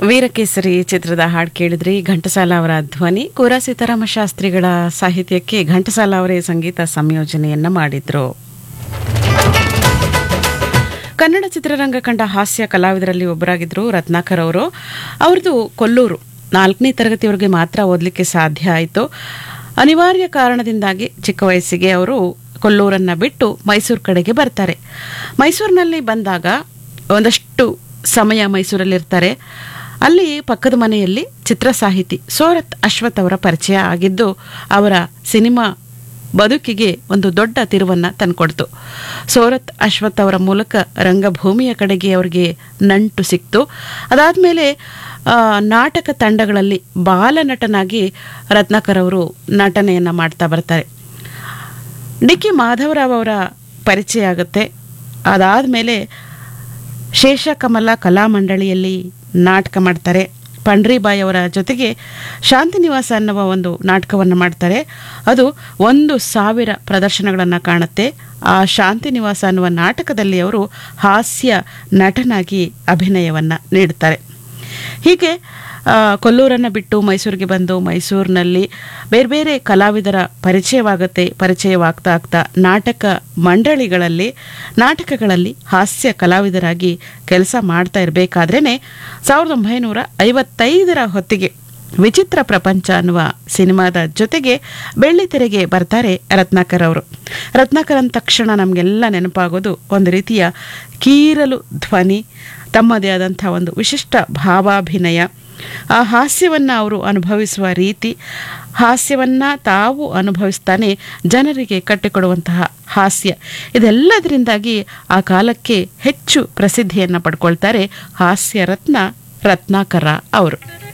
ವೀರಕೇಸರಿ ಚಿತ್ರದ ಹಾಡು ಕೇಳಿದ್ರಿ ಘಂಟಸಾಲ ಅವರ ಧ್ವನಿ ಕೋರಾ ಸೀತಾರಾಮ ಶಾಸ್ತ್ರಿಗಳ ಸಾಹಿತ್ಯಕ್ಕೆ ಘಂಟಸಾಲ ಅವರೇ ಸಂಗೀತ ಸಂಯೋಜನೆಯನ್ನ ಮಾಡಿದ್ರು ಕನ್ನಡ ಚಿತ್ರರಂಗ ಕಂಡ ಹಾಸ್ಯ ಕಲಾವಿದರಲ್ಲಿ ಒಬ್ಬರಾಗಿದ್ದರು ರತ್ನಾಕರ್ ಅವರು ಅವ್ರದ್ದು ಕೊಲ್ಲೂರು ನಾಲ್ಕನೇ ತರಗತಿವರೆಗೆ ಮಾತ್ರ ಓದಲಿಕ್ಕೆ ಸಾಧ್ಯ ಆಯಿತು ಅನಿವಾರ್ಯ ಕಾರಣದಿಂದಾಗಿ ಚಿಕ್ಕ ವಯಸ್ಸಿಗೆ ಅವರು ಕೊಲ್ಲೂರನ್ನ ಬಿಟ್ಟು ಮೈಸೂರು ಕಡೆಗೆ ಬರ್ತಾರೆ ಮೈಸೂರಿನಲ್ಲಿ ಬಂದಾಗ ಒಂದಷ್ಟು ಸಮಯ ಮೈಸೂರಲ್ಲಿರ್ತಾರೆ ಅಲ್ಲಿ ಪಕ್ಕದ ಮನೆಯಲ್ಲಿ ಚಿತ್ರ ಸಾಹಿತಿ ಸೋರತ್ ಅಶ್ವಥ್ ಅವರ ಪರಿಚಯ ಆಗಿದ್ದು ಅವರ ಸಿನಿಮಾ ಬದುಕಿಗೆ ಒಂದು ದೊಡ್ಡ ತಿರುವನ್ನ ತಂದ್ಕೊಡ್ತು ಸೋರತ್ ಅಶ್ವಥ್ ಅವರ ಮೂಲಕ ರಂಗಭೂಮಿಯ ಕಡೆಗೆ ಅವರಿಗೆ ನಂಟು ಸಿಕ್ತು ಅದಾದಮೇಲೆ ನಾಟಕ ತಂಡಗಳಲ್ಲಿ ಬಾಲನಟನಾಗಿ ರತ್ನಾಕರ್ ಅವರು ನಟನೆಯನ್ನು ಮಾಡ್ತಾ ಬರ್ತಾರೆ ಡಿ ಕೆ ಮಾಧವರಾವ್ ಅವರ ಪರಿಚಯ ಆಗುತ್ತೆ ಅದಾದಮೇಲೆ ಶೇಷಕಮಲ ಕಲಾಮಂಡಳಿಯಲ್ಲಿ ನಾಟಕ ಮಾಡ್ತಾರೆ ಪಂಡ್ರಿಬಾಯಿ ಅವರ ಜೊತೆಗೆ ಶಾಂತಿನಿವಾಸ ಅನ್ನುವ ಒಂದು ನಾಟಕವನ್ನು ಮಾಡ್ತಾರೆ ಅದು ಒಂದು ಸಾವಿರ ಪ್ರದರ್ಶನಗಳನ್ನು ಕಾಣುತ್ತೆ ಆ ಶಾಂತಿನಿವಾಸ ಅನ್ನುವ ನಾಟಕದಲ್ಲಿ ಅವರು ಹಾಸ್ಯ ನಟನಾಗಿ ಅಭಿನಯವನ್ನು ನೀಡುತ್ತಾರೆ ಹೀಗೆ ಕೊಲ್ಲೂರನ್ನು ಬಿಟ್ಟು ಮೈಸೂರಿಗೆ ಬಂದು ಮೈಸೂರಿನಲ್ಲಿ ಬೇರೆ ಬೇರೆ ಕಲಾವಿದರ ಪರಿಚಯವಾಗುತ್ತೆ ಪರಿಚಯವಾಗ್ತಾ ಆಗ್ತಾ ನಾಟಕ ಮಂಡಳಿಗಳಲ್ಲಿ ನಾಟಕಗಳಲ್ಲಿ ಹಾಸ್ಯ ಕಲಾವಿದರಾಗಿ ಕೆಲಸ ಮಾಡ್ತಾ ಇರಬೇಕಾದ್ರೇ ಸಾವಿರದ ಒಂಬೈನೂರ ಐವತ್ತೈದರ ಹೊತ್ತಿಗೆ ವಿಚಿತ್ರ ಪ್ರಪಂಚ ಅನ್ನುವ ಸಿನಿಮಾದ ಜೊತೆಗೆ ಬೆಳ್ಳಿತೆರೆಗೆ ಬರ್ತಾರೆ ರತ್ನಾಕರ್ ಅವರು ರತ್ನಾಕರ್ ಅಂದ ತಕ್ಷಣ ನಮಗೆಲ್ಲ ನೆನಪಾಗೋದು ಒಂದು ರೀತಿಯ ಕೀರಲು ಧ್ವನಿ ತಮ್ಮದೇ ಆದಂಥ ಒಂದು ವಿಶಿಷ್ಟ ಭಾವಾಭಿನಯ ಆ ಹಾಸ್ಯವನ್ನು ಅವರು ಅನುಭವಿಸುವ ರೀತಿ ಹಾಸ್ಯವನ್ನು ತಾವು ಅನುಭವಿಸ್ತಾನೆ ಜನರಿಗೆ ಕಟ್ಟಿಕೊಡುವಂತಹ ಹಾಸ್ಯ ಇದೆಲ್ಲದರಿಂದಾಗಿ ಆ ಕಾಲಕ್ಕೆ ಹೆಚ್ಚು ಪ್ರಸಿದ್ಧಿಯನ್ನು ಪಡ್ಕೊಳ್ತಾರೆ ಹಾಸ್ಯ ರತ್ನ ರತ್ನಾಕರ ಅವರು